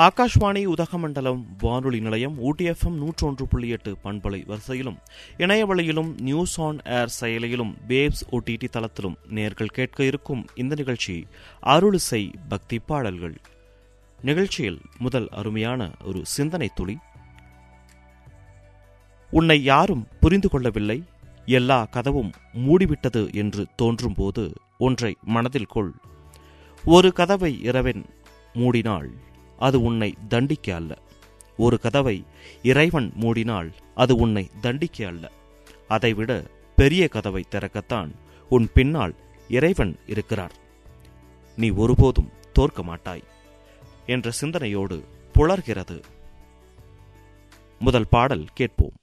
ஆகாஷ்வாணி உதகமண்டலம் வானொலி நிலையம் ஊட்டி எஃப்எம் நூற்றொன்று புள்ளி எட்டு பண்பலை வரிசையிலும் இணையவழியிலும் நியூஸ் ஆன் ஏர் செயலியிலும் பேப்ஸ் ஓடிடி தளத்திலும் நேர்கள் கேட்க இருக்கும் இந்த நிகழ்ச்சி அருளிசை பக்தி பாடல்கள் நிகழ்ச்சியில் முதல் அருமையான ஒரு சிந்தனை துளி உன்னை யாரும் புரிந்து கொள்ளவில்லை எல்லா கதவும் மூடிவிட்டது என்று தோன்றும்போது ஒன்றை மனதில் கொள் ஒரு கதவை இரவன் மூடினாள் அது உன்னை தண்டிக்க அல்ல ஒரு கதவை இறைவன் மூடினால் அது உன்னை தண்டிக்க அல்ல அதைவிட பெரிய கதவை திறக்கத்தான் உன் பின்னால் இறைவன் இருக்கிறார் நீ ஒருபோதும் தோற்க மாட்டாய் என்ற சிந்தனையோடு புலர்கிறது முதல் பாடல் கேட்போம்